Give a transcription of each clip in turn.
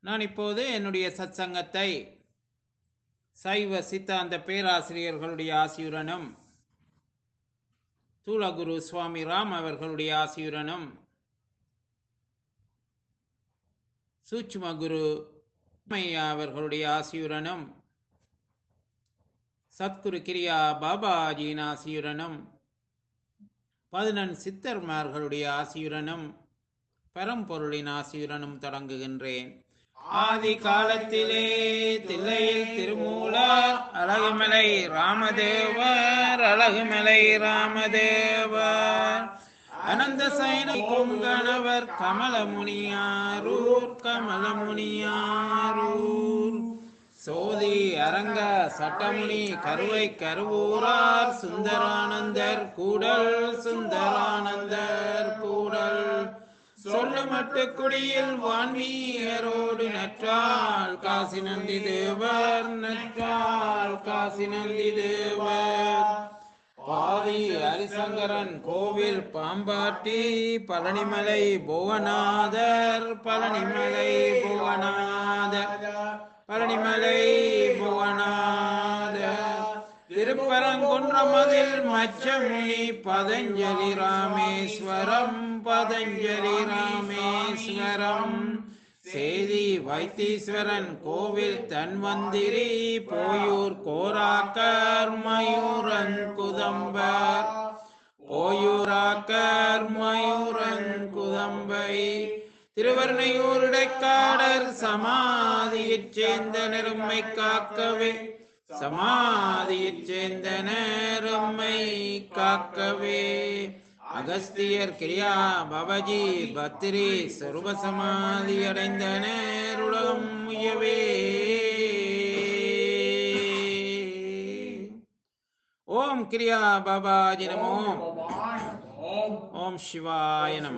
நான் இப்போது என்னுடைய சத்சங்கத்தை சைவ சித்தாந்த பேராசிரியர்களுடைய ஆசியுடனும் தூளகுரு சுவாமி ராம் அவர்களுடைய ஆசியுடனும் சூட்சும குரு மையா அவர்களுடைய ஆசியுடனும் சத்குரு கிரியா பாபாஜியின் ஆசியுடனும் பதினெண் சித்தர்மார்களுடைய ஆசியுடனும் பரம்பொருளின் ஆசியுடனும் தொடங்குகின்றேன் ஆதி காலத்திலே தில்லையில் திருமூலர் அழகுமலை ராமதேவர் அழகுமலை ராமதேவர் அனந்த சைன கொங்கணவர் கமலமுனியாரூர் கமலமுனியாரூர் சோதி அரங்க சட்டமுனி கருவை கருவூரார் சுந்தரானந்தர் கூடல் சுந்தரானந்தர் கூடல் சொல்லமட்டு குடியில் வான்மீயரோடு நற்றால் காசி நந்தி தேவர் நற்றால் காசி நந்தி தேவர் பாதி ஹரிசங்கரன் கோவில் பாம்பாட்டி பழனிமலை புவனாதர் பழனிமலை புவனாதர் பழனிமலை புவனாதர் திருப்பரங்குன்றமதில் மச்சமுனி பதஞ்சலி ராமேஸ்வரம் பதஞ்சலி ராமேஸ்வரம் சேதி வைத்தீஸ்வரன் கோவில் தன்வந்திரி போயூர் கோராக்கர் மயூரன் குதம்பர் போயூராக்கர் மயூரன் குதம்பை திருவர்ணையூர் இடைக்காடர் சமாதியைச் சேர்ந்த நெருமை காக்கவே சமாதியைச் சேர்ந்த நேரம்மை காக்கவே அகஸ்தியர் கிரியா பவஜி பத்திரி சொருப சமாதி அடைந்த நேருலகம் முயவே ஓம் கிரியா பாபாஜி நமோ ஓம் சிவாய நம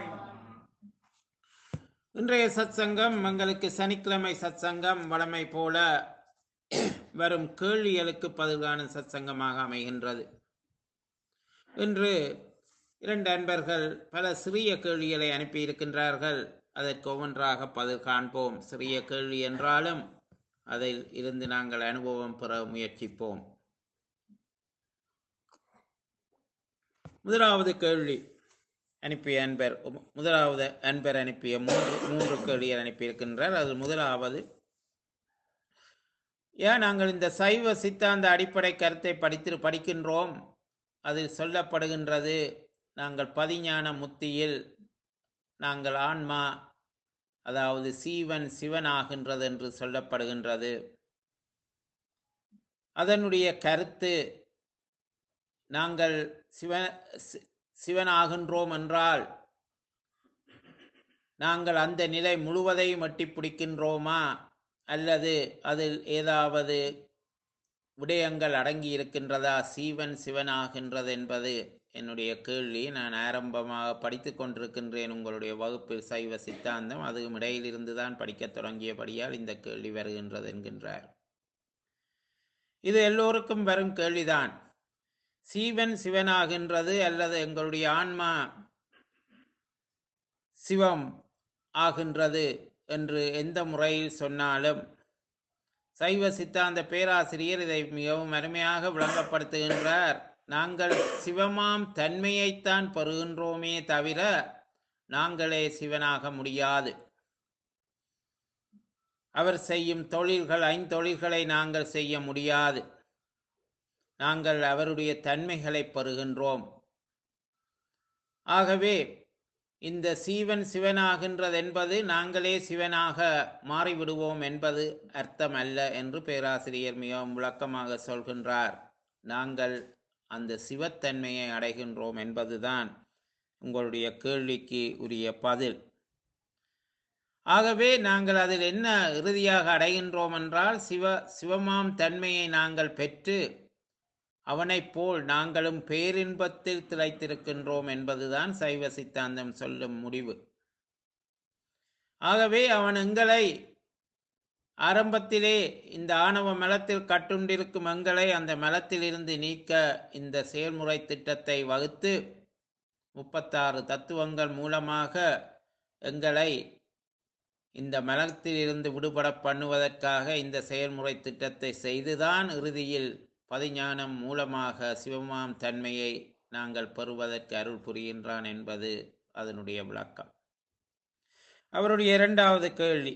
இன்றைய சத்சங்கம் எங்களுக்கு சனிக்கிழமை சத்சங்கம் வழமை போல வரும் கேள்விகளுக்கு பதிலான சத்சங்கமாக அமைகின்றது இன்று இரண்டு அன்பர்கள் பல சிறிய கேள்விகளை அனுப்பியிருக்கின்றார்கள் அதற்கு ஒவ்வொன்றாக பதில் காண்போம் சிறிய கேள்வி என்றாலும் அதில் இருந்து நாங்கள் அனுபவம் பெற முயற்சிப்போம் முதலாவது கேள்வி அனுப்பிய அன்பர் முதலாவது அன்பர் அனுப்பிய மூன்று மூன்று கேள்விகள் அனுப்பியிருக்கின்றார் அதில் முதலாவது ஏன் நாங்கள் இந்த சைவ சித்தாந்த அடிப்படை கருத்தை படித்து படிக்கின்றோம் அதில் சொல்லப்படுகின்றது நாங்கள் பதிஞான முத்தியில் நாங்கள் ஆன்மா அதாவது சீவன் சிவன் ஆகின்றது என்று சொல்லப்படுகின்றது அதனுடைய கருத்து நாங்கள் சிவ சிவனாகின்றோம் என்றால் நாங்கள் அந்த நிலை முழுவதையும் எட்டி பிடிக்கின்றோமா அல்லது அதில் ஏதாவது விடயங்கள் அடங்கி இருக்கின்றதா சீவன் சிவனாகின்றது என்பது என்னுடைய கேள்வி நான் ஆரம்பமாக படித்து கொண்டிருக்கின்றேன் உங்களுடைய வகுப்பில் சைவ சித்தாந்தம் அதுவும் இடையிலிருந்து தான் படிக்கத் தொடங்கியபடியால் இந்த கேள்வி வருகின்றது என்கின்றார் இது எல்லோருக்கும் வரும் கேள்விதான் சீவன் சிவனாகின்றது அல்லது எங்களுடைய ஆன்மா சிவம் ஆகின்றது என்று எந்த முறையில் சொன்னாலும் சைவ சித்தாந்த பேராசிரியர் இதை மிகவும் அருமையாக விளங்கப்படுத்துகின்றார் நாங்கள் சிவமாம் தன்மையைத்தான் பெறுகின்றோமே தவிர நாங்களே சிவனாக முடியாது அவர் செய்யும் தொழில்கள் ஐந்தொழில்களை நாங்கள் செய்ய முடியாது நாங்கள் அவருடைய தன்மைகளை பெறுகின்றோம் ஆகவே இந்த சீவன் சிவனாகின்றது என்பது நாங்களே சிவனாக மாறிவிடுவோம் என்பது அர்த்தம் அல்ல என்று பேராசிரியர் மிகவும் விளக்கமாக சொல்கின்றார் நாங்கள் அந்த சிவத்தன்மையை அடைகின்றோம் என்பதுதான் உங்களுடைய கேள்விக்கு உரிய பதில் ஆகவே நாங்கள் அதில் என்ன இறுதியாக அடைகின்றோம் என்றால் சிவ சிவமாம் தன்மையை நாங்கள் பெற்று அவனைப் போல் நாங்களும் பேரின்பத்தில் திளைத்திருக்கின்றோம் என்பதுதான் சைவ சித்தாந்தம் சொல்லும் முடிவு ஆகவே அவன் எங்களை ஆரம்பத்திலே இந்த ஆணவ மலத்தில் கட்டுண்டிருக்கும் எங்களை அந்த மலத்திலிருந்து நீக்க இந்த செயல்முறை திட்டத்தை வகுத்து முப்பத்தாறு தத்துவங்கள் மூலமாக எங்களை இந்த மலத்தில் இருந்து விடுபட பண்ணுவதற்காக இந்த செயல்முறை திட்டத்தை செய்துதான் இறுதியில் பதிஞானம் மூலமாக சிவமாம் தன்மையை நாங்கள் பெறுவதற்கு அருள் புரிகின்றான் என்பது அதனுடைய விளக்கம் அவருடைய இரண்டாவது கேள்வி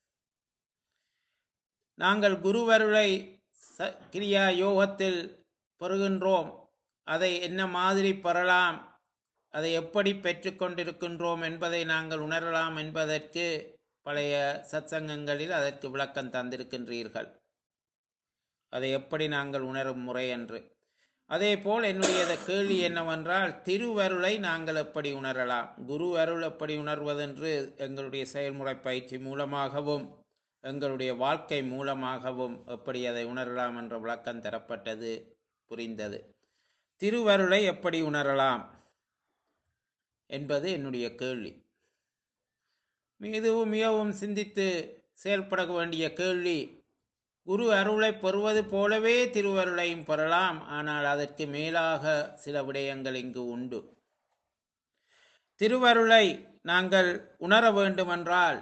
நாங்கள் குருவருளை ச- கிரியா யோகத்தில் பெறுகின்றோம் அதை என்ன மாதிரி பெறலாம் அதை எப்படி பெற்றுக்கொண்டிருக்கின்றோம் என்பதை நாங்கள் உணரலாம் என்பதற்கு பழைய சத்சங்கங்களில் அதற்கு விளக்கம் தந்திருக்கின்றீர்கள் அதை எப்படி நாங்கள் உணரும் முறை என்று அதேபோல் என்னுடைய கேள்வி என்னவென்றால் திருவருளை நாங்கள் எப்படி உணரலாம் குரு அருள் எப்படி உணர்வதென்று எங்களுடைய செயல்முறை பயிற்சி மூலமாகவும் எங்களுடைய வாழ்க்கை மூலமாகவும் எப்படி அதை உணரலாம் என்ற விளக்கம் தரப்பட்டது புரிந்தது திருவருளை எப்படி உணரலாம் என்பது என்னுடைய கேள்வி மிகவும் மிகவும் சிந்தித்து செயல்பட வேண்டிய கேள்வி குரு அருளை பெறுவது போலவே திருவருளையும் பெறலாம் ஆனால் அதற்கு மேலாக சில விடயங்கள் இங்கு உண்டு திருவருளை நாங்கள் உணர வேண்டுமென்றால்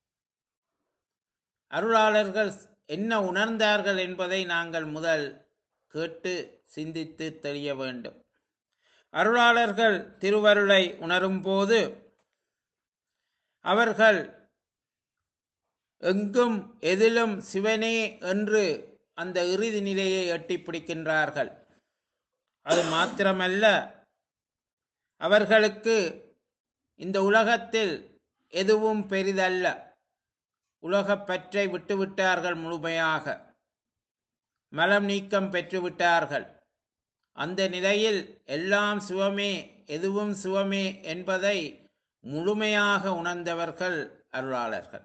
அருளாளர்கள் என்ன உணர்ந்தார்கள் என்பதை நாங்கள் முதல் கேட்டு சிந்தித்து தெளிய வேண்டும் அருளாளர்கள் திருவருளை உணரும் போது அவர்கள் எங்கும் எதிலும் சிவனே என்று அந்த இறுதி நிலையை எட்டி பிடிக்கின்றார்கள் அது மாத்திரமல்ல அவர்களுக்கு இந்த உலகத்தில் எதுவும் பெரிதல்ல உலகப் பற்றை விட்டுவிட்டார்கள் முழுமையாக மலம் நீக்கம் பெற்றுவிட்டார்கள் அந்த நிலையில் எல்லாம் சிவமே எதுவும் சிவமே என்பதை முழுமையாக உணர்ந்தவர்கள் அருளாளர்கள்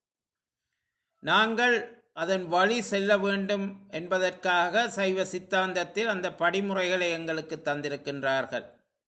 நாங்கள் அதன் வழி செல்ல வேண்டும் என்பதற்காக சைவ சித்தாந்தத்தில் அந்த படிமுறைகளை எங்களுக்கு தந்திருக்கின்றார்கள்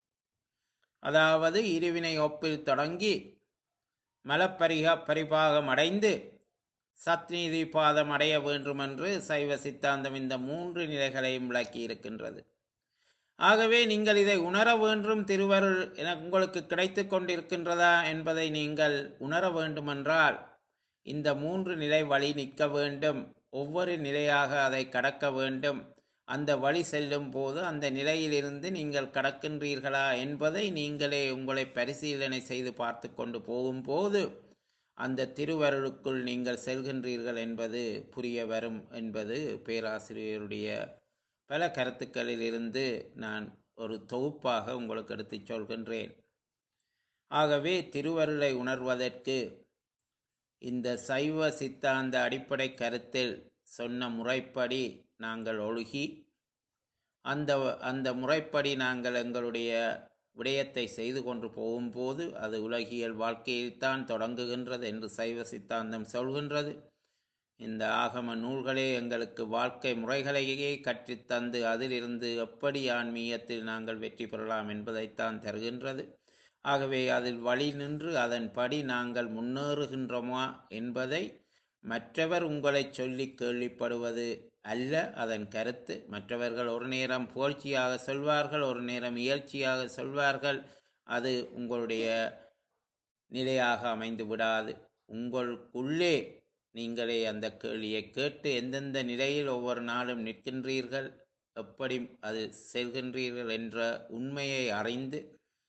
அதாவது இருவினை ஒப்பில் தொடங்கி மலப்பரிக பரிபாகம் அடைந்து சத்நீதி பாதம் அடைய வேண்டும் என்று சைவ சித்தாந்தம் இந்த மூன்று நிலைகளையும் விளக்கி இருக்கின்றது ஆகவே நீங்கள் இதை உணர வேண்டும் திருவருள் என உங்களுக்கு கிடைத்து கொண்டிருக்கின்றதா என்பதை நீங்கள் உணர வேண்டுமென்றால் இந்த மூன்று நிலை வழி நிற்க வேண்டும் ஒவ்வொரு நிலையாக அதை கடக்க வேண்டும் அந்த வழி செல்லும் போது அந்த நிலையிலிருந்து நீங்கள் கடக்கின்றீர்களா என்பதை நீங்களே உங்களை பரிசீலனை செய்து பார்த்து கொண்டு போகும்போது அந்த திருவருளுக்குள் நீங்கள் செல்கின்றீர்கள் என்பது புரிய வரும் என்பது பேராசிரியருடைய பல கருத்துக்களில் இருந்து நான் ஒரு தொகுப்பாக உங்களுக்கு எடுத்துச் சொல்கின்றேன் ஆகவே திருவருளை உணர்வதற்கு இந்த சைவ சித்தாந்த அடிப்படை கருத்தில் சொன்ன முறைப்படி நாங்கள் ஒழுகி அந்த அந்த முறைப்படி நாங்கள் எங்களுடைய விடயத்தை செய்து கொண்டு போகும்போது அது உலகியல் வாழ்க்கையில்தான் தொடங்குகின்றது என்று சைவ சித்தாந்தம் சொல்கின்றது இந்த ஆகம நூல்களே எங்களுக்கு வாழ்க்கை முறைகளையே கற்றுத்தந்து அதிலிருந்து எப்படி ஆன்மீகத்தில் நாங்கள் வெற்றி பெறலாம் என்பதைத்தான் தருகின்றது ஆகவே அதில் வழி நின்று அதன்படி நாங்கள் முன்னேறுகின்றோமா என்பதை மற்றவர் உங்களை சொல்லி கேள்விப்படுவது அல்ல அதன் கருத்து மற்றவர்கள் ஒரு நேரம் புகழ்ச்சியாக சொல்வார்கள் ஒரு நேரம் இயற்சியாக சொல்வார்கள் அது உங்களுடைய நிலையாக அமைந்து விடாது உங்களுக்குள்ளே நீங்களே அந்த கேள்வியை கேட்டு எந்தெந்த நிலையில் ஒவ்வொரு நாளும் நிற்கின்றீர்கள் எப்படி அது செல்கின்றீர்கள் என்ற உண்மையை அறிந்து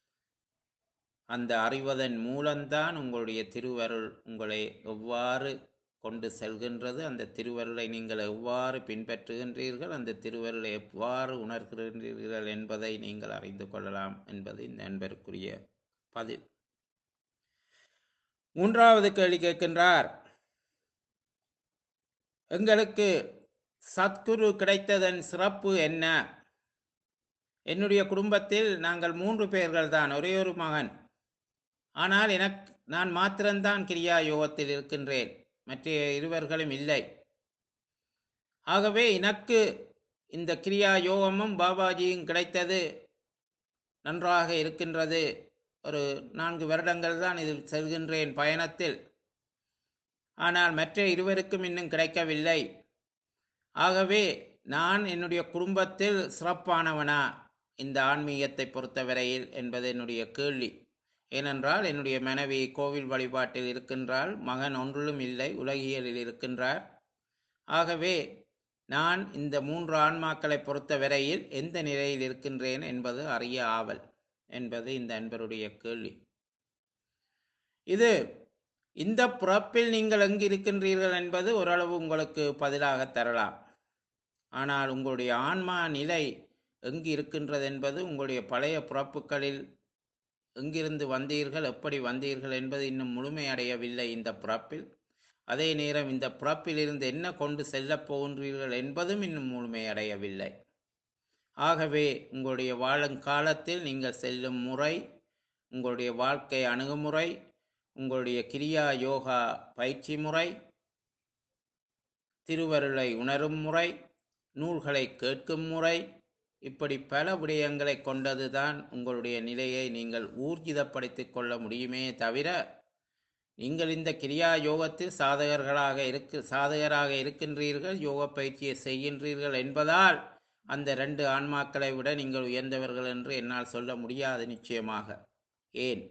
அந்த அறிவதன் மூலம்தான் உங்களுடைய திருவருள் உங்களை எவ்வாறு கொண்டு செல்கின்றது அந்த திருவருளை நீங்கள் எவ்வாறு பின்பற்றுகின்றீர்கள் அந்த திருவருளை எவ்வாறு உணர்கின்றீர்கள் என்பதை நீங்கள் அறிந்து கொள்ளலாம் என்பது இந்த நண்பருக்குரிய பதில் மூன்றாவது கேள்வி கேட்கின்றார் எங்களுக்கு சத்குரு கிடைத்ததன் சிறப்பு என்ன என்னுடைய குடும்பத்தில் நாங்கள் மூன்று பேர்கள் தான் ஒரே ஒரு மகன் ஆனால் எனக்கு நான் மாத்திரம்தான் கிரியா யோகத்தில் இருக்கின்றேன் மற்ற இருவர்களும் இல்லை ஆகவே எனக்கு இந்த கிரியா யோகமும் பாபாஜியும் கிடைத்தது நன்றாக இருக்கின்றது ஒரு நான்கு வருடங்கள் தான் இதில் செல்கின்றேன் பயணத்தில் ஆனால் மற்ற இருவருக்கும் இன்னும் கிடைக்கவில்லை ஆகவே நான் என்னுடைய குடும்பத்தில் சிறப்பானவனா இந்த ஆன்மீகத்தை பொறுத்தவரையில் என்பது என்னுடைய கேள்வி ஏனென்றால் என்னுடைய மனைவி கோவில் வழிபாட்டில் இருக்கின்றாள் மகன் ஒன்றிலும் இல்லை உலகியலில் இருக்கின்றார் ஆகவே நான் இந்த மூன்று ஆன்மாக்களை பொறுத்த வரையில் எந்த நிலையில் இருக்கின்றேன் என்பது அறிய ஆவல் என்பது இந்த அன்பருடைய கேள்வி இது இந்த பிறப்பில் நீங்கள் எங்கு இருக்கின்றீர்கள் என்பது ஓரளவு உங்களுக்கு பதிலாக தரலாம் ஆனால் உங்களுடைய ஆன்மா நிலை எங்கு இருக்கின்றது என்பது உங்களுடைய பழைய பிறப்புகளில் எங்கிருந்து வந்தீர்கள் எப்படி வந்தீர்கள் என்பது இன்னும் முழுமையடையவில்லை இந்த பிறப்பில் அதே நேரம் இந்த பிறப்பிலிருந்து என்ன கொண்டு செல்லப் போகின்றீர்கள் என்பதும் இன்னும் முழுமையடையவில்லை ஆகவே உங்களுடைய வாழும் காலத்தில் நீங்கள் செல்லும் முறை உங்களுடைய வாழ்க்கை அணுகுமுறை உங்களுடைய கிரியா யோகா பயிற்சி முறை திருவருளை உணரும் முறை நூல்களை கேட்கும் முறை இப்படி பல விடயங்களை கொண்டதுதான் உங்களுடைய நிலையை நீங்கள் ஊர்ஜிதப்படுத்திக் கொள்ள முடியுமே தவிர நீங்கள் இந்த கிரியா யோகத்தில் சாதகர்களாக இருக்கு சாதகராக இருக்கின்றீர்கள் யோக பயிற்சியை செய்கின்றீர்கள் என்பதால் அந்த ரெண்டு ஆன்மாக்களை விட நீங்கள் உயர்ந்தவர்கள் என்று என்னால் சொல்ல முடியாது நிச்சயமாக ஏன்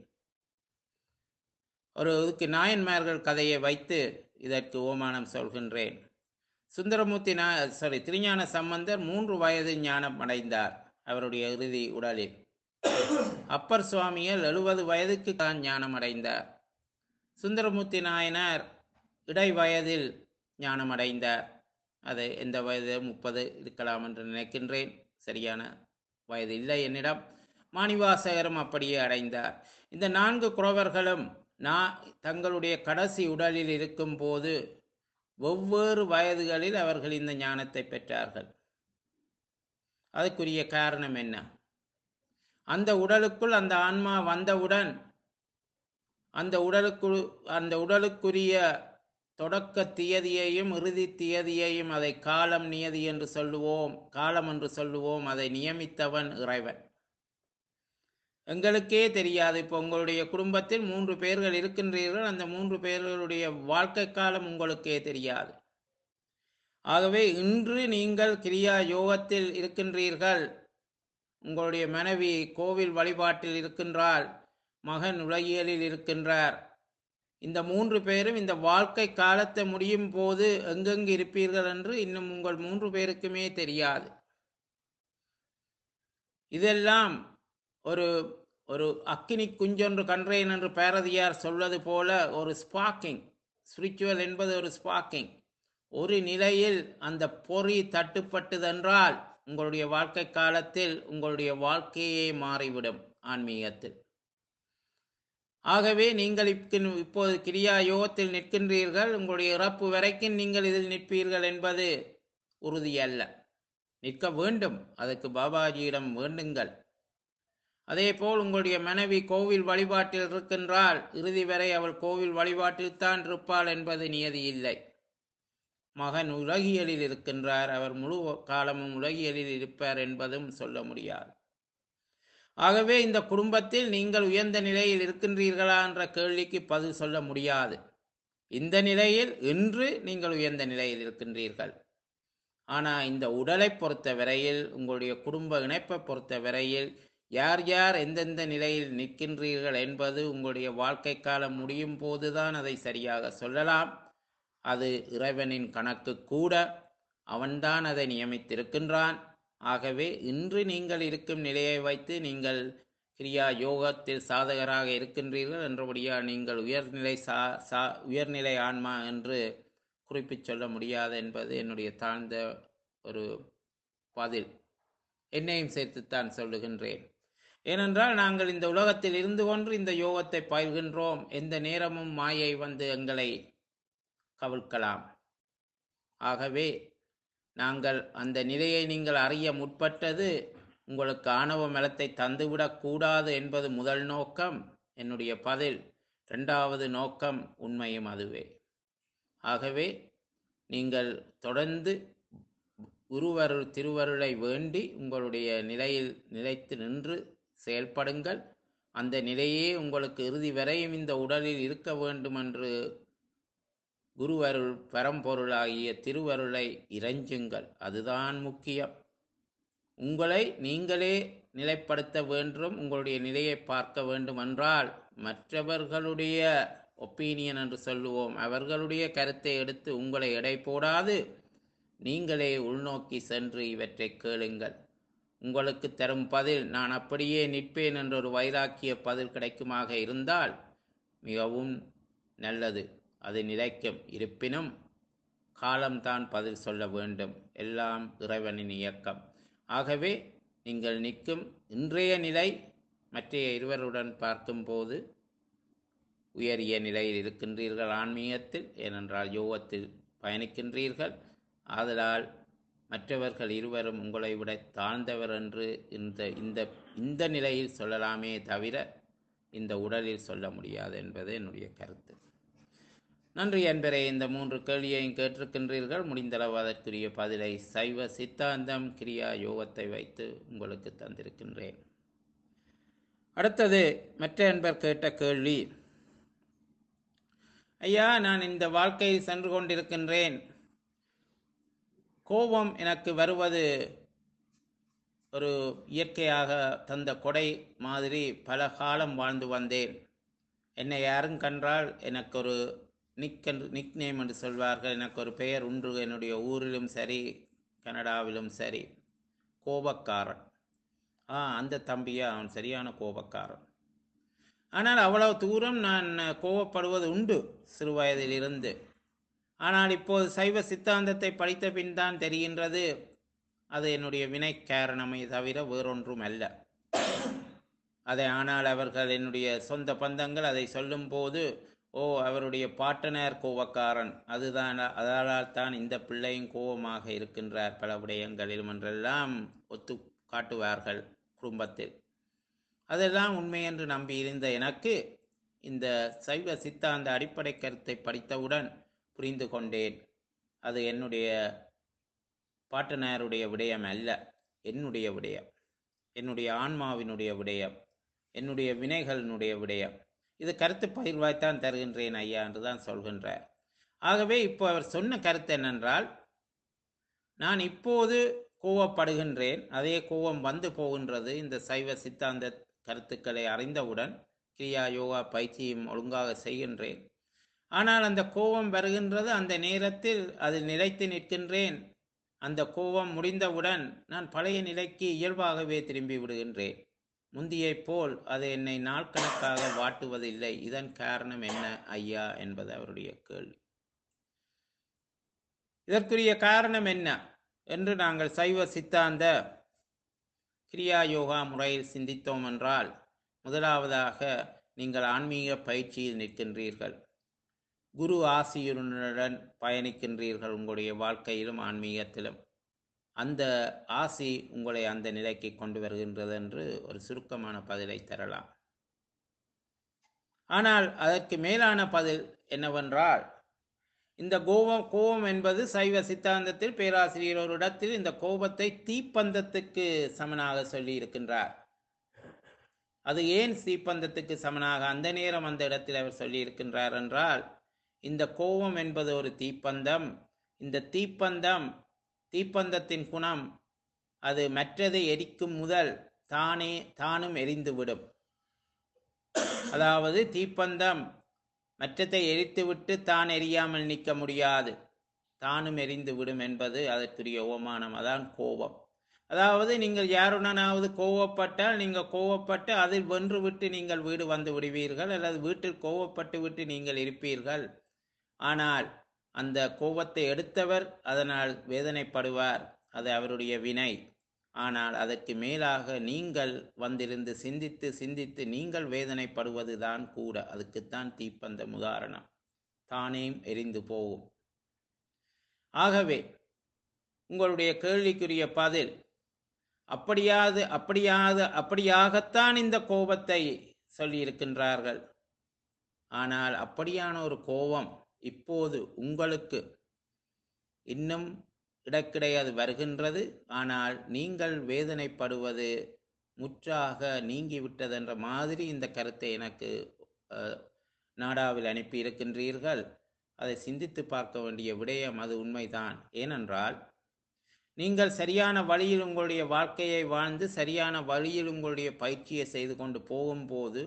ஒரு இதுக்கு நாயன்மார்கள் கதையை வைத்து இதற்கு ஓமானம் சொல்கின்றேன் சுந்தரமூர்த்தி நா சாரி திருஞான சம்பந்தர் மூன்று வயது ஞானம் அடைந்தார் அவருடைய இறுதி உடலில் அப்பர் சுவாமிகள் எழுபது வயதுக்கு தான் ஞானம் அடைந்தார் சுந்தரமூர்த்தி நாயனார் இடை வயதில் ஞானம் அடைந்தார் அது எந்த வயது முப்பது இருக்கலாம் என்று நினைக்கின்றேன் சரியான வயது இல்லை என்னிடம் மாணிவாசகரும் அப்படியே அடைந்தார் இந்த நான்கு குறவர்களும் நான் தங்களுடைய கடைசி உடலில் இருக்கும் போது வெவ்வேறு வயதுகளில் அவர்கள் இந்த ஞானத்தை பெற்றார்கள் அதுக்குரிய காரணம் என்ன அந்த உடலுக்குள் அந்த ஆன்மா வந்தவுடன் அந்த உடலுக்கு அந்த உடலுக்குரிய தொடக்க தியதியையும் இறுதி தியதியையும் அதை காலம் நியதி என்று சொல்லுவோம் காலம் என்று சொல்லுவோம் அதை நியமித்தவன் இறைவன் எங்களுக்கே தெரியாது இப்போ உங்களுடைய குடும்பத்தில் மூன்று பேர்கள் இருக்கின்றீர்கள் அந்த மூன்று பேர்களுடைய வாழ்க்கை காலம் உங்களுக்கே தெரியாது ஆகவே இன்று நீங்கள் கிரியா யோகத்தில் இருக்கின்றீர்கள் உங்களுடைய மனைவி கோவில் வழிபாட்டில் இருக்கின்றால் மகன் உலகியலில் இருக்கின்றார் இந்த மூன்று பேரும் இந்த வாழ்க்கை காலத்தை முடியும் போது எங்கெங்கு இருப்பீர்கள் என்று இன்னும் உங்கள் மூன்று பேருக்குமே தெரியாது இதெல்லாம் ஒரு ஒரு அக்கினி குஞ்சொன்று கன்றேன் என்று பாரதியார் சொல்வது போல ஒரு ஸ்பாக்கிங் ஸ்பிரிச்சுவல் என்பது ஒரு ஸ்பாக்கிங் ஒரு நிலையில் அந்த பொறி தட்டுப்பட்டதென்றால் உங்களுடைய வாழ்க்கை காலத்தில் உங்களுடைய வாழ்க்கையே மாறிவிடும் ஆன்மீகத்தில் ஆகவே நீங்கள் இப்~ இப்போது கிரியா யோகத்தில் நிற்கின்றீர்கள் உங்களுடைய இறப்பு வரைக்கும் நீங்கள் இதில் நிற்பீர்கள் என்பது உறுதி அல்ல நிற்க வேண்டும் அதற்கு பாபாஜியிடம் வேண்டுங்கள் அதேபோல் உங்களுடைய மனைவி கோவில் வழிபாட்டில் இருக்கின்றால் இறுதி வரை அவள் கோவில் வழிபாட்டில் தான் இருப்பாள் என்பது நியதி இல்லை மகன் உலகியலில் இருக்கின்றார் அவர் முழு காலமும் உலகியலில் இருப்பார் என்பதும் சொல்ல முடியாது ஆகவே இந்த குடும்பத்தில் நீங்கள் உயர்ந்த நிலையில் இருக்கின்றீர்களா என்ற கேள்விக்கு பதில் சொல்ல முடியாது இந்த நிலையில் இன்று நீங்கள் உயர்ந்த நிலையில் இருக்கின்றீர்கள் ஆனால் இந்த உடலை பொறுத்த வரையில் உங்களுடைய குடும்ப இணைப்பை பொறுத்த வரையில் யார் யார் எந்தெந்த நிலையில் நிற்கின்றீர்கள் என்பது உங்களுடைய வாழ்க்கை காலம் முடியும் போதுதான் அதை சரியாக சொல்லலாம் அது இறைவனின் கணக்கு கூட அவன்தான் அதை நியமித்திருக்கின்றான் ஆகவே இன்று நீங்கள் இருக்கும் நிலையை வைத்து நீங்கள் கிரியா யோகத்தில் சாதகராக இருக்கின்றீர்கள் என்றபடியா நீங்கள் உயர்நிலை சா சா உயர்நிலை ஆன்மா என்று குறிப்பிச் சொல்ல முடியாது என்பது என்னுடைய தாழ்ந்த ஒரு பதில் என்னையும் சேர்த்துத்தான் சொல்லுகின்றேன் ஏனென்றால் நாங்கள் இந்த உலகத்தில் இருந்து கொண்டு இந்த யோகத்தை பயில்கின்றோம் எந்த நேரமும் மாயை வந்து எங்களை கவிழ்க்கலாம் ஆகவே நாங்கள் அந்த நிலையை நீங்கள் அறிய முற்பட்டது உங்களுக்கு ஆணவ மலத்தை தந்துவிடக் கூடாது என்பது முதல் நோக்கம் என்னுடைய பதில் இரண்டாவது நோக்கம் உண்மையும் அதுவே ஆகவே நீங்கள் தொடர்ந்து குருவருள் திருவருளை வேண்டி உங்களுடைய நிலையில் நிலைத்து நின்று செயல்படுங்கள் அந்த நிலையே உங்களுக்கு இறுதி வரையும் இந்த உடலில் இருக்க வேண்டும் என்று குருவருள் பரம்பொருளாகிய திருவருளை இறைஞ்சுங்கள் அதுதான் முக்கியம் உங்களை நீங்களே நிலைப்படுத்த வேண்டும் உங்களுடைய நிலையை பார்க்க வேண்டும் என்றால் மற்றவர்களுடைய ஒப்பீனியன் என்று சொல்லுவோம் அவர்களுடைய கருத்தை எடுத்து உங்களை எடை போடாது நீங்களே உள்நோக்கி சென்று இவற்றை கேளுங்கள் உங்களுக்கு தரும் பதில் நான் அப்படியே நிற்பேன் என்ற ஒரு வைராக்கிய பதில் கிடைக்குமாக இருந்தால் மிகவும் நல்லது அது நிலைக்கும் இருப்பினும் காலம்தான் பதில் சொல்ல வேண்டும் எல்லாம் இறைவனின் இயக்கம் ஆகவே நீங்கள் நிற்கும் இன்றைய நிலை மற்றைய இருவருடன் பார்க்கும்போது உயரிய நிலையில் இருக்கின்றீர்கள் ஆன்மீகத்தில் ஏனென்றால் யோகத்தில் பயணிக்கின்றீர்கள் ஆதலால் மற்றவர்கள் இருவரும் உங்களை விட தாழ்ந்தவர் என்று இந்த இந்த இந்த நிலையில் சொல்லலாமே தவிர இந்த உடலில் சொல்ல முடியாது என்பது என்னுடைய கருத்து நன்றி என்பரே இந்த மூன்று கேள்வியையும் கேட்டிருக்கின்றீர்கள் முடிந்தளவு அதற்குரிய பதிலை சைவ சித்தாந்தம் கிரியா யோகத்தை வைத்து உங்களுக்கு தந்திருக்கின்றேன் அடுத்தது மற்ற என்பர் கேட்ட கேள்வி ஐயா நான் இந்த வாழ்க்கையில் சென்று கொண்டிருக்கின்றேன் கோபம் எனக்கு வருவது ஒரு இயற்கையாக தந்த கொடை மாதிரி பல காலம் வாழ்ந்து வந்தேன் என்னை யாரும் கண்டால் எனக்கு ஒரு நிக் என்று நிக் நேம் என்று சொல்வார்கள் எனக்கு ஒரு பெயர் உண்டு என்னுடைய ஊரிலும் சரி கனடாவிலும் சரி கோபக்காரன் ஆ அந்த தம்பியா அவன் சரியான கோபக்காரன் ஆனால் அவ்வளவு தூரம் நான் கோபப்படுவது உண்டு சிறு வயதிலிருந்து ஆனால் இப்போது சைவ சித்தாந்தத்தை படித்த பின் தான் தெரிகின்றது அது என்னுடைய வினை காரணமே தவிர வேறொன்றும் அல்ல அதை ஆனால் அவர்கள் என்னுடைய சொந்த பந்தங்கள் அதை சொல்லும்போது ஓ அவருடைய பாட்டனார் கோபக்காரன் அதுதான் அதனால் தான் இந்த பிள்ளையும் கோபமாக இருக்கின்றார் பல விடயங்களிலும் என்றெல்லாம் ஒத்து காட்டுவார்கள் குடும்பத்தில் அதெல்லாம் உண்மை என்று நம்பியிருந்த எனக்கு இந்த சைவ சித்தாந்த அடிப்படை கருத்தை படித்தவுடன் புரிந்து கொண்டேன் அது என்னுடைய பாட்டனாருடைய விடயம் அல்ல என்னுடைய விடயம் என்னுடைய ஆன்மாவினுடைய விடயம் என்னுடைய வினைகளினுடைய விடயம் இது கருத்து பகிர்வாய்த்தான் தருகின்றேன் ஐயா என்று தான் சொல்கின்றார் ஆகவே இப்போ அவர் சொன்ன கருத்து என்னென்றால் நான் இப்போது கோவப்படுகின்றேன் அதே கோபம் வந்து போகின்றது இந்த சைவ சித்தாந்த கருத்துக்களை அறிந்தவுடன் கிரியா யோகா பயிற்சியும் ஒழுங்காக செய்கின்றேன் ஆனால் அந்த கோபம் வருகின்றது அந்த நேரத்தில் அதில் நிலைத்து நிற்கின்றேன் அந்த கோபம் முடிந்தவுடன் நான் பழைய நிலைக்கு இயல்பாகவே திரும்பி விடுகின்றேன் முந்தியைப் போல் அது என்னை நாட்கணக்காக வாட்டுவதில்லை இதன் காரணம் என்ன ஐயா என்பது அவருடைய கேள்வி இதற்குரிய காரணம் என்ன என்று நாங்கள் சைவ சித்தாந்த கிரியா யோகா முறையில் சிந்தித்தோம் என்றால் முதலாவதாக நீங்கள் ஆன்மீக பயிற்சியில் நிற்கின்றீர்கள் குரு ஆசியுடன் பயணிக்கின்றீர்கள் உங்களுடைய வாழ்க்கையிலும் ஆன்மீகத்திலும் அந்த ஆசி உங்களை அந்த நிலைக்கு கொண்டு வருகின்றது என்று ஒரு சுருக்கமான பதிலை தரலாம் ஆனால் அதற்கு மேலான பதில் என்னவென்றால் இந்த கோபம் கோபம் என்பது சைவ சித்தாந்தத்தில் பேராசிரியர் ஒரு இடத்தில் இந்த கோபத்தை தீப்பந்தத்துக்கு சமனாக சொல்லி இருக்கின்றார் அது ஏன் தீப்பந்தத்துக்கு சமனாக அந்த நேரம் அந்த இடத்தில் அவர் சொல்லி இருக்கின்றார் என்றால் இந்த கோபம் என்பது ஒரு தீப்பந்தம் இந்த தீப்பந்தம் தீப்பந்தத்தின் குணம் அது மற்றதை எரிக்கும் முதல் தானே தானும் எரிந்துவிடும் அதாவது தீப்பந்தம் மற்றத்தை எரித்துவிட்டு தான் எரியாமல் நிற்க முடியாது தானும் எரிந்து விடும் என்பது அதற்குரிய ஓமானம் அதான் கோபம் அதாவது நீங்கள் யாருடனாவது கோவப்பட்டால் நீங்கள் கோவப்பட்டு அதில் வென்று விட்டு நீங்கள் வீடு வந்து விடுவீர்கள் அல்லது வீட்டில் கோவப்பட்டு விட்டு நீங்கள் இருப்பீர்கள் ஆனால் அந்த கோபத்தை எடுத்தவர் அதனால் வேதனைப்படுவார் அது அவருடைய வினை ஆனால் அதற்கு மேலாக நீங்கள் வந்திருந்து சிந்தித்து சிந்தித்து நீங்கள் வேதனைப்படுவதுதான் கூட அதுக்குத்தான் தீப்பந்தம் உதாரணம் தானேயும் எரிந்து போகும் ஆகவே உங்களுடைய கேள்விக்குரிய பதில் அப்படியாது அப்படியாது அப்படியாகத்தான் இந்த கோபத்தை சொல்லியிருக்கின்றார்கள் ஆனால் அப்படியான ஒரு கோபம் இப்போது உங்களுக்கு இன்னும் இடக்கிடை அது வருகின்றது ஆனால் நீங்கள் வேதனைப்படுவது முற்றாக நீங்கிவிட்டதென்ற மாதிரி இந்த கருத்தை எனக்கு அஹ், நாடாவில் அனுப்பி இருக்கின்றீர்கள் அதை சிந்தித்து பார்க்க வேண்டிய விடயம் அது உண்மைதான் ஏனென்றால் நீங்கள் சரியான வழியில் உங்களுடைய வாழ்க்கையை வாழ்ந்து சரியான வழியில் உங்களுடைய பயிற்சியை செய்து கொண்டு போகும்போது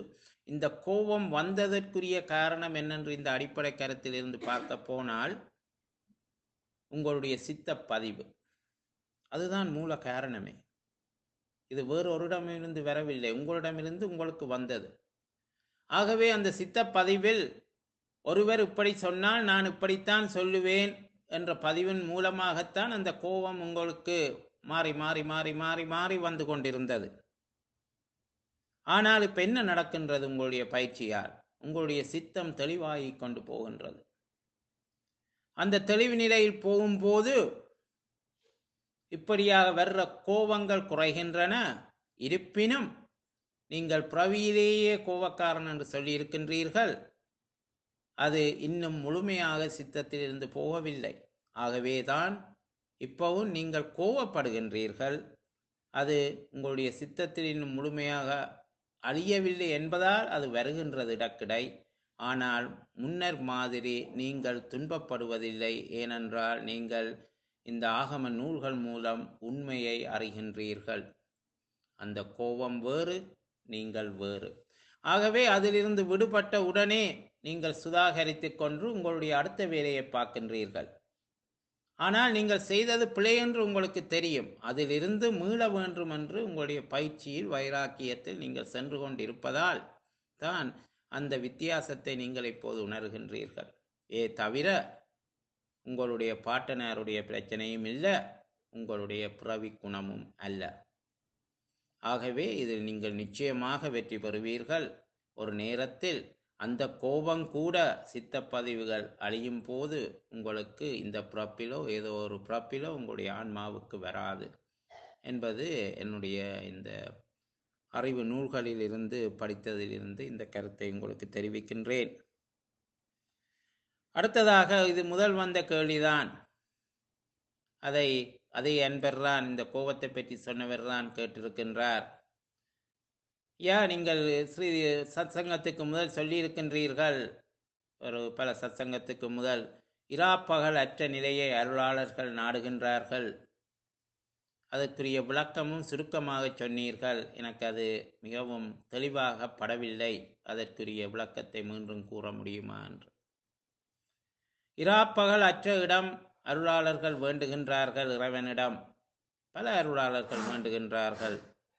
இந்த கோபம் வந்ததற்குரிய காரணம் என்னென்று இந்த அடிப்படை கருத்தில் இருந்து பார்க்க போனால் உங்களுடைய சித்த பதிவு அதுதான் மூல காரணமே இது வேறொருடமிருந்து வரவில்லை உங்களிடமிருந்து உங்களுக்கு வந்தது ஆகவே அந்த சித்த பதிவில் ஒருவர் இப்படி சொன்னால் நான் இப்படித்தான் சொல்லுவேன் என்ற பதிவின் மூலமாகத்தான் அந்த கோபம் உங்களுக்கு மாறி மாறி மாறி மாறி மாறி வந்து கொண்டிருந்தது ஆனால் இப்ப என்ன நடக்கின்றது உங்களுடைய பயிற்சியால் உங்களுடைய சித்தம் தெளிவாகி கொண்டு போகின்றது அந்த தெளிவு நிலையில் போகும்போது இப்படியாக வர்ற கோபங்கள் குறைகின்றன இருப்பினும் நீங்கள் பிரவியிலேயே கோபக்காரன் என்று சொல்லி இருக்கின்றீர்கள் அது இன்னும் முழுமையாக சித்தத்தில் இருந்து போகவில்லை ஆகவேதான் இப்பவும் நீங்கள் கோபப்படுகின்றீர்கள் அது உங்களுடைய சித்தத்தில் இன்னும் முழுமையாக அழியவில்லை என்பதால் அது வருகின்றது இடக்கிடை ஆனால் முன்னர் மாதிரி நீங்கள் துன்பப்படுவதில்லை ஏனென்றால் நீங்கள் இந்த ஆகம நூல்கள் மூலம் உண்மையை அறிகின்றீர்கள் அந்த கோபம் வேறு நீங்கள் வேறு ஆகவே அதிலிருந்து விடுபட்ட உடனே நீங்கள் சுதாகரித்துக் கொண்டு உங்களுடைய அடுத்த வேலையை பார்க்கின்றீர்கள் ஆனால் நீங்கள் செய்தது பிழை என்று உங்களுக்கு தெரியும் அதிலிருந்து மீள வேண்டும் என்று உங்களுடைய பயிற்சியில் வைராக்கியத்தில் நீங்கள் சென்று கொண்டிருப்பதால் தான் அந்த வித்தியாசத்தை நீங்கள் இப்போது உணர்கின்றீர்கள் ஏ தவிர உங்களுடைய பாட்டனாருடைய பிரச்சனையும் இல்லை உங்களுடைய பிறவி குணமும் அல்ல ஆகவே இதில் நீங்கள் நிச்சயமாக வெற்றி பெறுவீர்கள் ஒரு நேரத்தில் அந்த கோபம் கூட சித்தப்பதிவுகள் அழியும் போது உங்களுக்கு இந்த பிறப்பிலோ ஏதோ ஒரு பிறப்பிலோ உங்களுடைய ஆன்மாவுக்கு வராது என்பது என்னுடைய இந்த அறிவு நூல்களில் இருந்து படித்ததிலிருந்து இந்த கருத்தை உங்களுக்கு தெரிவிக்கின்றேன் அடுத்ததாக இது முதல் வந்த கேள்விதான் அதை அதை அன்பர்தான் இந்த கோபத்தை பற்றி சொன்னவர் தான் கேட்டிருக்கின்றார் யா நீங்கள் ஸ்ரீ சத்சங்கத்துக்கு முதல் சொல்லியிருக்கின்றீர்கள் ஒரு பல சத்சங்கத்துக்கு முதல் இராப்பகல் அற்ற நிலையை அருளாளர்கள் நாடுகின்றார்கள் அதற்குரிய விளக்கமும் சுருக்கமாக சொன்னீர்கள் எனக்கு அது மிகவும் தெளிவாக படவில்லை அதற்குரிய விளக்கத்தை மீண்டும் கூற முடியுமா என்று இராப்பகல் அற்ற இடம் அருளாளர்கள் வேண்டுகின்றார்கள் இறைவனிடம் பல அருளாளர்கள் வேண்டுகின்றார்கள்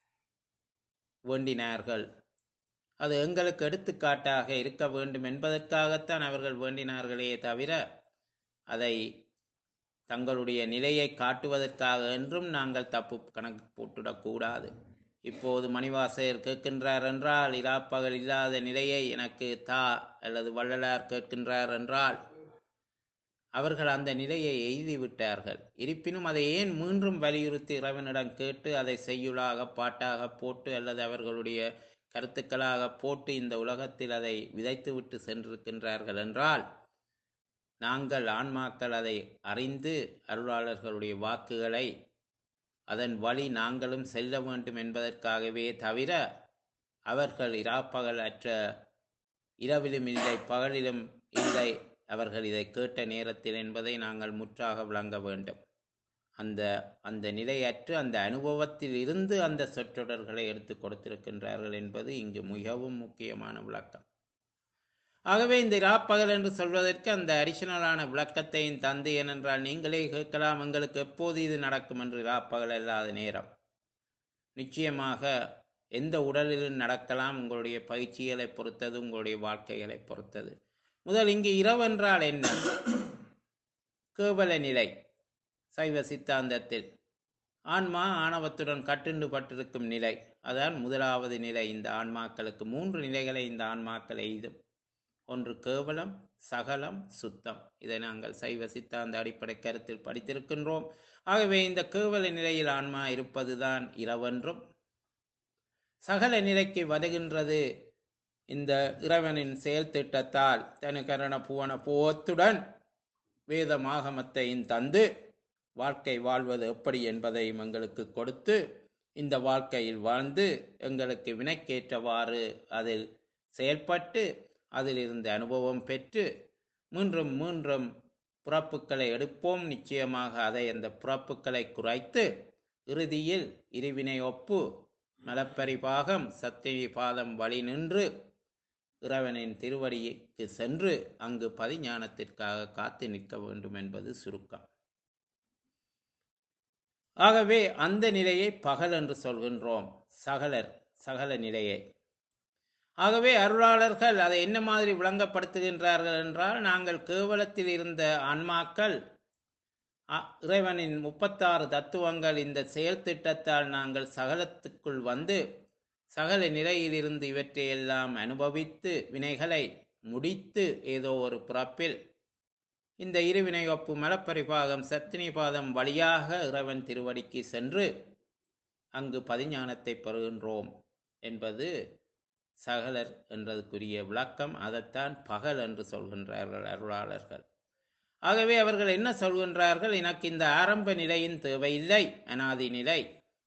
வேண்டினார்கள் அது எங்களுக்கு எடுத்துக்காட்டாக இருக்க வேண்டும் என்பதற்காகத்தான் அவர்கள் வேண்டினார்களே தவிர அதை தங்களுடைய நிலையை காட்டுவதற்காக என்றும் நாங்கள் தப்பு கணக்கு போட்டுடக்கூடாது இப்போது மணிவாசகர் கேட்கின்றார் என்றால் இராப்பகல் இல்லாத நிலையை எனக்கு தா அல்லது வள்ளலார் கேட்கின்றார் என்றால் அவர்கள் அந்த நிலையை எய்தி விட்டார்கள் இருப்பினும் அதை ஏன் மீண்டும் வலியுறுத்தி இறைவனிடம் கேட்டு அதை செய்யுளாக பாட்டாக போட்டு அல்லது அவர்களுடைய கருத்துக்களாக போட்டு இந்த உலகத்தில் அதை விதைத்துவிட்டு சென்றிருக்கின்றார்கள் என்றால் நாங்கள் ஆன்மாக்கள் அதை அறிந்து அருளாளர்களுடைய வாக்குகளை அதன் வழி நாங்களும் செல்ல வேண்டும் என்பதற்காகவே தவிர அவர்கள் இராப்பகல் அற்ற இரவிலும் இல்லை பகலிலும் இல்லை அவர்கள் இதை கேட்ட நேரத்தில் என்பதை நாங்கள் முற்றாக விளங்க வேண்டும் அந்த அந்த நிலையற்று அந்த அனுபவத்தில் இருந்து அந்த சொற்றொடர்களை எடுத்து கொடுத்திருக்கின்றார்கள் என்பது இங்கு மிகவும் முக்கியமான விளக்கம் ஆகவே இந்த இராப்பகல் என்று சொல்வதற்கு அந்த அடிஷனலான விளக்கத்தையும் தந்து ஏனென்றால் நீங்களே கேட்கலாம் எங்களுக்கு எப்போது இது நடக்கும் என்று இராப்பகல் இல்லாத நேரம் நிச்சயமாக எந்த உடலிலும் நடக்கலாம் உங்களுடைய பயிற்சிகளை பொறுத்தது உங்களுடைய வாழ்க்கைகளை பொறுத்தது முதல் இங்கு இரவென்றால் என்ன கேவல நிலை சைவ சித்தாந்தத்தில் ஆன்மா ஆணவத்துடன் கட்டுண்டு பட்டிருக்கும் நிலை அதான் முதலாவது நிலை இந்த ஆன்மாக்களுக்கு மூன்று நிலைகளை இந்த ஆன்மாக்கள் எய்தும் ஒன்று கேவலம் சகலம் சுத்தம் இதை நாங்கள் சைவ சித்தாந்த அடிப்படை கருத்தில் படித்திருக்கின்றோம் ஆகவே இந்த கேவல நிலையில் ஆன்மா இருப்பதுதான் இரவென்றும் சகல நிலைக்கு வருகின்றது இந்த இறைவனின் செயல் திட்டத்தால் தனுகரண புவன போத்துடன் வேதமாகமத்தையும் தந்து வாழ்க்கை வாழ்வது எப்படி என்பதையும் எங்களுக்கு கொடுத்து இந்த வாழ்க்கையில் வாழ்ந்து எங்களுக்கு வினைக்கேற்றவாறு அதில் செயல்பட்டு அதிலிருந்து அனுபவம் பெற்று மீண்டும் மீண்டும் புறப்புக்களை எடுப்போம் நிச்சயமாக அதை அந்த புறப்புக்களை குறைத்து இறுதியில் இருவினை ஒப்பு மலப்பரிபாகம் சத்திய பாதம் வழி நின்று இறைவனின் திருவடிக்கு சென்று அங்கு பதிஞானத்திற்காக காத்து நிற்க வேண்டும் என்பது சுருக்கம் ஆகவே அந்த நிலையை பகல் என்று சொல்கின்றோம் சகலர் சகல நிலையை ஆகவே அருளாளர்கள் அதை என்ன மாதிரி விளங்கப்படுத்துகின்றார்கள் என்றால் நாங்கள் கேவலத்தில் இருந்த ஆன்மாக்கள் அ- இறைவனின் முப்பத்தாறு தத்துவங்கள் இந்த செயல் திட்டத்தால் நாங்கள் சகலத்துக்குள் வந்து சகல நிலையிலிருந்து இவற்றையெல்லாம் அனுபவித்து வினைகளை முடித்து ஏதோ ஒரு பிறப்பில் இந்த இருவினை ஒப்பு மலப்பரிபாகம் சத்தினிபாதம் வழியாக இறைவன் திருவடிக்கு சென்று அங்கு பதிஞானத்தை பெறுகின்றோம் என்பது சகலர் என்றதுக்குரிய விளக்கம் அதைத்தான் பகல் என்று சொல்கின்றார்கள் அருளாளர்கள் ஆகவே அவர்கள் என்ன சொல்கின்றார்கள் எனக்கு இந்த ஆரம்ப நிலையின் தேவையில்லை அனாதி நிலை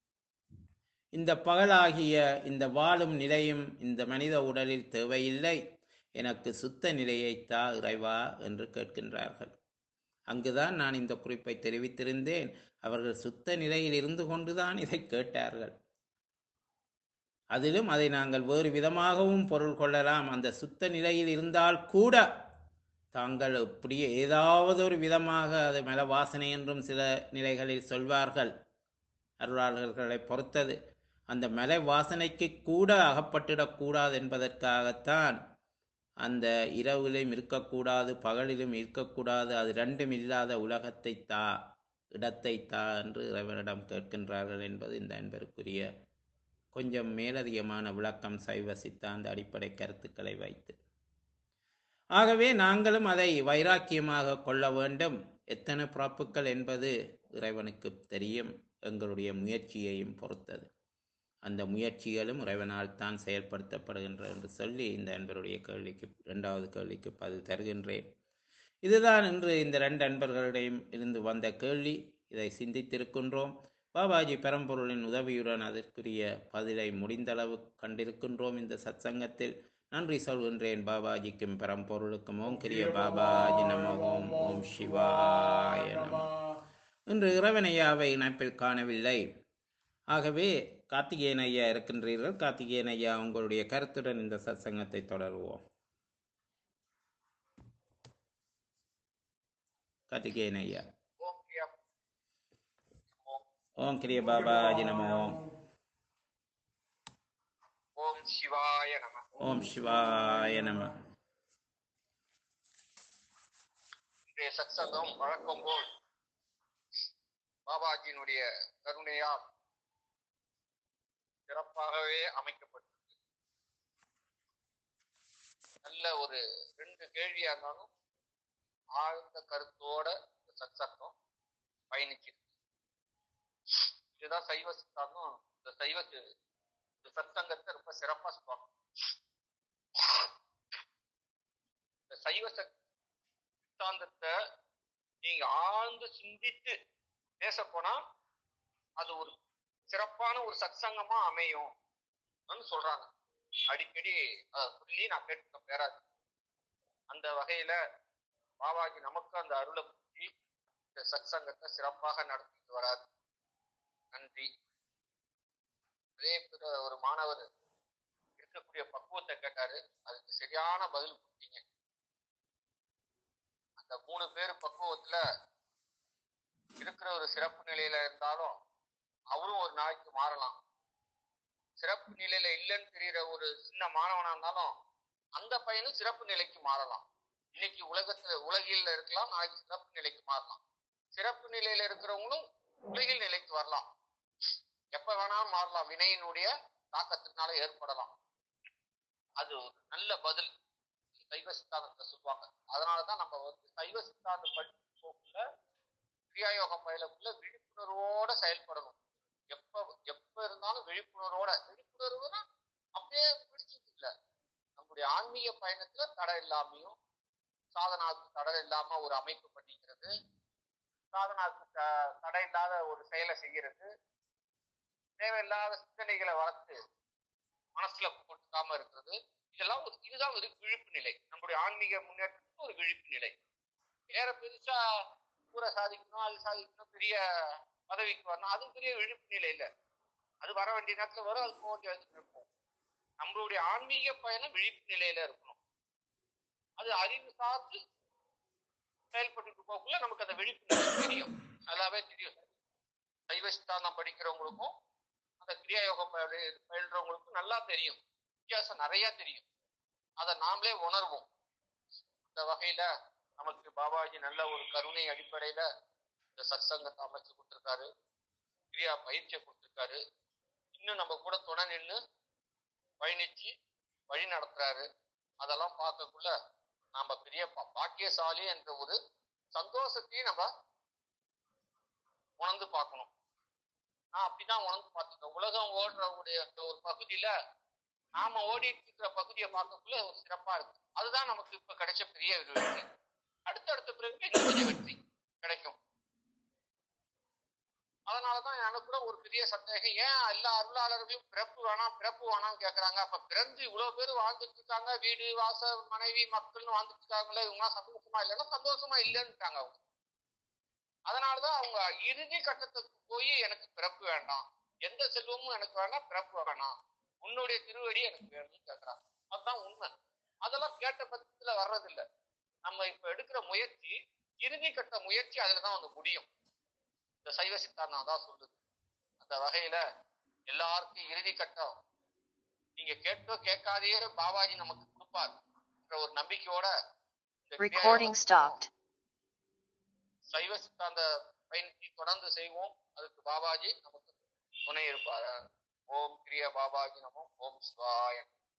இந்த பகலாகிய இந்த வாழும் நிலையும் இந்த மனித உடலில் தேவையில்லை எனக்கு சுத்த நிலையை தா இறைவா என்று கேட்கின்றார்கள் அங்குதான் நான் இந்த குறிப்பை தெரிவித்திருந்தேன் அவர்கள் சுத்த நிலையில் இருந்து கொண்டுதான் இதை கேட்டார்கள் அதிலும் அதை நாங்கள் வேறு விதமாகவும் பொருள் கொள்ளலாம் அந்த சுத்த நிலையில் இருந்தால் கூட தாங்கள் இப்படியே ஏதாவது ஒரு விதமாக அது மல வாசனை என்றும் சில நிலைகளில் சொல்வார்கள் அருளாளர்களை பொறுத்தது அந்த மலை வாசனைக்கு கூட அகப்பட்டுடக்கூடாது என்பதற்காகத்தான் அந்த இரவிலும் இருக்கக்கூடாது பகலிலும் இருக்கக்கூடாது அது ரெண்டும் இல்லாத உலகத்தை தா இடத்தை தா என்று இறைவனிடம் கேட்கின்றார்கள் என்பது இந்த அன்பருக்குரிய கொஞ்சம் மேலதிகமான விளக்கம் சைவ சித்தாந்த அடிப்படை கருத்துக்களை வைத்து ஆகவே நாங்களும் அதை வைராக்கியமாக கொள்ள வேண்டும் எத்தனை பிறப்புகள் என்பது இறைவனுக்கு தெரியும் எங்களுடைய முயற்சியையும் பொறுத்தது அந்த முயற்சிகளும் இறைவனால் தான் செயல்படுத்தப்படுகின்றன என்று சொல்லி இந்த அன்பருடைய கேள்விக்கு இரண்டாவது கேள்விக்கு பதில் தருகின்றேன் இதுதான் இன்று இந்த ரெண்டு அன்பர்களிடையும் இருந்து வந்த கேள்வி இதை சிந்தித்திருக்கின்றோம் பாபாஜி பெரம்பொருளின் உதவியுடன் அதற்குரிய பதிலை முடிந்தளவு கண்டிருக்கின்றோம் இந்த சத்சங்கத்தில் நன்றி சொல்கின்றேன் பாபாஜிக்கும் பெரம்பொருளுக்கும் ஓம் கிரிய பாபாஜி நம ஓம் ஓம் சிவாய நம இன்று இறைவனையாவை இணைப்பில் காணவில்லை ஆகவே கார்த்திகேயன் ஐயா இருக்கின்றீர்கள் கார்த்திகேயன் ஐயா உங்களுடைய கருத்துடன் இந்த சத்சங்கத்தை தொடருவோம் கார்த்திகேயன் ஐயா ஓம் கிரியா ஓம் ஓம் கிரிய பாபாஜி நம ஓம் ஓம் சிவாய நம ஓம் சிவாய நம இன்றைய சத்சங்கம் வழக்கம் போல் பாபாஜியினுடைய கருணையால் சிறப்பாகவே அமைக்கப்பட்டது நல்ல ஒரு ரெண்டு கேள்வியா இருந்தாலும் ஆழ்ந்த கருத்தோட இந்த சத்சங்கம் பயணிச்சிருக்கு இதுதான் சைவ சித்தாந்தம் இந்த சைவ சி- இந்த சத்சங்கத்தை ரொம்ப சிறப்பா சொல்லுவாங்க இந்த சைவ சத்- சித்தாந்தத்தை நீங்க ஆழ்ந்து சிந்தித்து பேச போனா அது ஒரு சிறப்பான ஒரு சத்சங்கமா அமையும் ன்னு சொல்றாங்க அடிக்கடி அதை சொல்லி நான் கேட்டுக்க பேராது அந்த வகையில பாபாஜி நமக்கு அந்த அருளை புரிஞ்சு இந்த சத்சங்கத்தை சிறப்பாக நடத்திட்டு வராது நன்றி அதே போல ஒரு மாணவர் இருக்கக்கூடிய பக்குவத்தை கேட்டாரு அதுக்கு சரியான பதில் கொடுத்தீங்க அந்த மூணு பேர் பக்குவத்துல இருக்கிற ஒரு சிறப்பு நிலையில இருந்தாலும் அவரும் ஒரு நாளைக்கு மாறலாம் சிறப்பு நிலையில இல்லைன்னு தெரியுற ஒரு சின்ன மாணவனா இருந்தாலும் அந்த பையனும் சிறப்பு நிலைக்கு மாறலாம் இன்னைக்கு உலகத்துல உலகில் இருக்கலாம் நாளைக்கு சிறப்பு நிலைக்கு மாறலாம் சிறப்பு நிலையில இருக்கிறவங்களும் உலகில் நிலைக்கு வரலாம் எப்ப வேணாலும் மாறலாம் வினையினுடைய தாக்கத்தினால ஏற்படலாம் அது ஒரு நல்ல பதில் சைவ சித்தாந்தத்தை சொல்லுவாங்க அதனாலதான் நம்ம வந்து சைவ சித்தாந்த படிப்பு போக்குல கிரியாயோக பயிலக்குள்ள விழிப்புணர்வோட செயல்படணும் எப்ப எப்ப இருந்தாலும் விழிப்புணர்வோட விழிப்புணர்வுனா அப்படியே பிடிச்சது இல்ல நம்முடைய ஆன்மீக பயணத்துல தடை இல்லாமையும் சாதனாவுக்கு தடை இல்லாம ஒரு அமைப்பு பண்ணிக்கிறது சாதனாவுக்கு த- தடை இல்லாத ஒரு செயலை செய்யறது தேவையில்லாத சிந்தனைகளை வளர்த்து மனசுல போட்டுக்காம இருக்கிறது இதெல்லாம் ஒரு இதுதான் ஒரு விழிப்பு நிலை நம்முடைய ஆன்மீக முன்னேற்றத்துக்கு ஒரு விழிப்பு நிலை வேற பெருசா ஊரை சாதிக்கணும் அது சாதிக்கணும் பெரிய பதவிக்கு வரணும் அது பெரிய விழிப்பு நிலை இல்ல அது வர வேண்டிய நேரத்துல வரும் அது போக வேண்டிய நேரத்துல இருக்கும் நம்மளுடைய ஆன்மீக பயணம் விழிப்பு நிலையில இருக்கணும் அது அறிவு சார்ந்து செயல்பட்டு போக்குள்ள நமக்கு அந்த விழிப்பு நிலை தெரியும் நல்லாவே தெரியும் சைவ சித்தாந்தம் படிக்கிறவங்களுக்கும் அந்த கிரியா யோகம் பயில- பயில்றவங்களுக்கும் நல்லா தெரியும் வித்தியாசம் நிறைய தெரியும் அதை நாமளே உணர்வோம் இந்த வகையில நமக்கு பாபாஜி நல்ல ஒரு கருணை அடிப்படையில இந்த சத்சங்கத்தை அமைச்சு கொடுத்துருக்காரு கிரியா பயிற்சியை கொடுத்துருக்காரு இன்னும் நம்ம கூட துணை நின்று பயணிச்சு வழி நடத்துறாரு அதெல்லாம் பார்க்கக்குள்ள நாம பெரிய பா- பாக்கியசாலி என்ற ஒரு சந்தோஷத்தையும் நம்ம உணர்ந்து பார்க்கணும் நான் அப்படிதான் உணர்ந்து பார்த்துட்டேன் உலகம் ஓடுறவுடைய அந்த ஒரு பகுதியில நாம ஓடிட்டு இருக்கிற பகுதியை பார்க்கக்குள்ள ஒரு சிறப்பா இருக்கு அதுதான் நமக்கு இப்ப கிடைச்ச பெரிய ஒரு வெற்றி அடுத்தடுத்த பிறகு இன்னும் கொஞ்சம் வெற்றி கிடைக்கும் அதனாலதான் எனக்கு கூட ஒரு பெரிய சந்தேகம் ஏன் எல்லா அருளாளர்களும் பிறப்பு வேணாம் பிறப்பு வேணாம்னு கேக்குறாங்க அப்ப பிறந்து இவ்வளவு பேர் வாழ்ந்துட்டு இருக்காங்க வீடு வாசல் மனைவி மக்கள்னு வாழ்ந்துட்டு இருக்காங்களே இவங்க சந்தோஷமா இல்லைன்னா சந்தோஷமா இல்லைன்னுட்டாங்க அவங்க அதனாலதான் அவங்க இறுதி கட்டத்துக்கு போய் எனக்கு பிறப்பு வேண்டாம் எந்த செல்வமும் எனக்கு வேண்டாம் பிறப்பு வேணாம் உன்னுடைய திருவடி எனக்கு வேணும்னு கேக்குறாங்க அதுதான் உண்மை அதெல்லாம் கேட்ட பட்சத்துல வர்றதில்ல நம்ம இப்ப எடுக்கிற முயற்சி இறுதி கட்ட முயற்சி அதுலதான் வந்து முடியும் இந்த சைவ சித்தாந்தம் தான் சொல்லுது அந்த வகையில எல்லாருக்கும் இறுதி கட்டம் நீங்க கேட்டோ கேட்காதையே பாபாஜி நமக்கு கொடுப்பார் என்ற ஒரு நம்பிக்கையோட இந்த கிரியா Recording யோகத்தை stopped. சைவ சித்தாந்த பயணத்தை தொடர்ந்து செய்வோம் அதுக்கு பாபாஜி நமக்கு துணை இருப்பார் ஓம் கிரிய பாபாஜி நமோ ஓம் சிவாய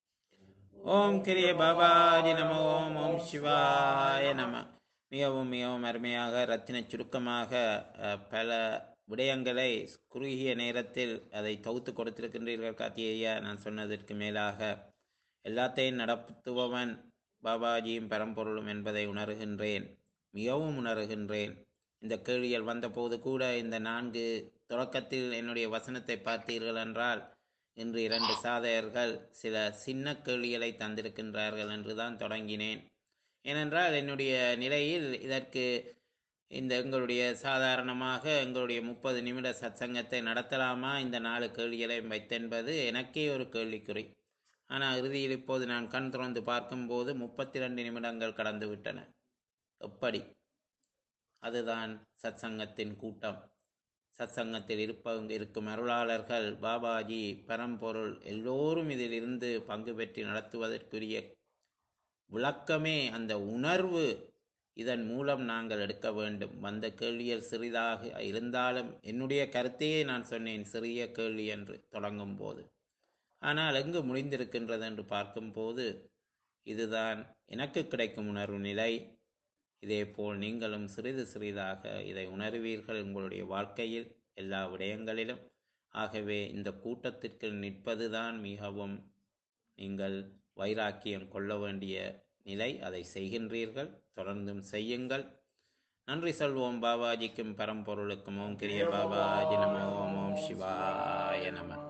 ஓம் கிரிய பாபாஜி நம ஓம் ஓம் சிவாய நம மிகவும் மிகவும் அருமையாக ரத்தின சுருக்கமாக அஹ், பல விடயங்களை குறுகிய நேரத்தில் அதை தொகுத்து கொடுத்திருக்கின்றீர்கள் கார்த்திகேயா நான் சொன்னதற்கு மேலாக எல்லாத்தையும் நடத்துபவன் பாபாஜியும் பரம்பொருளும் என்பதை உணர்கின்றேன் மிகவும் உணர்கின்றேன் இந்த கேள்விகள் வந்தபோது கூட இந்த நான்கு தொடக்கத்தில் என்னுடைய வசனத்தை பார்த்தீர்கள் என்றால் இன்று இரண்டு சாதகர்கள் சில சின்ன கேள்விகளை தந்திருக்கின்றார்கள் என்று தான் தொடங்கினேன் ஏனென்றால் என்னுடைய நிலையில் இதற்கு இந்த எங்களுடைய சாதாரணமாக எங்களுடைய முப்பது நிமிட சத்சங்கத்தை நடத்தலாமா இந்த நாலு கேள்விகளை வைத்தென்பது எனக்கே ஒரு கேள்விக்குறி ஆனால் இறுதியில் இப்போது நான் கண் திறந்து பார்க்கும்போது முப்பத்தி ரெண்டு நிமிடங்கள் கடந்து விட்டன எப்படி அதுதான் சத்சங்கத்தின் கூட்டம் சத்சங்கத்தில் இருப்பவங்க இருக்கும் அருளாளர்கள் பாபாஜி பரம்பொருள் எல்லோரும் இதில் இருந்து பங்கு பெற்று நடத்துவதற்குரிய விளக்கமே அந்த உணர்வு இதன் மூலம் நாங்கள் எடுக்க வேண்டும் வந்த கேள்வியில் சிறிதாக இருந்தாலும் என்னுடைய கருத்தையே நான் சொன்னேன் சிறிய கேள்வி என்று தொடங்கும் போது ஆனால் எங்கு முடிந்திருக்கின்றது என்று பார்க்கும்போது இதுதான் எனக்கு கிடைக்கும் உணர்வு நிலை இதேபோல் நீங்களும் சிறிது சிறிதாக இதை உணர்வீர்கள் உங்களுடைய வாழ்க்கையில் எல்லா விடயங்களிலும் ஆகவே இந்த கூட்டத்திற்கு நிற்பதுதான் மிகவும் நீங்கள் வைராக்கியம் கொள்ள வேண்டிய நிலை அதை செய்கின்றீர்கள் தொடர்ந்தும் செய்யுங்கள் நன்றி சொல்வோம் பாபாஜிக்கும் பரம்பொருளுக்கும் ஓம் கிரிய பாபாஜி நம ஓம் ஓம் சிவாய நம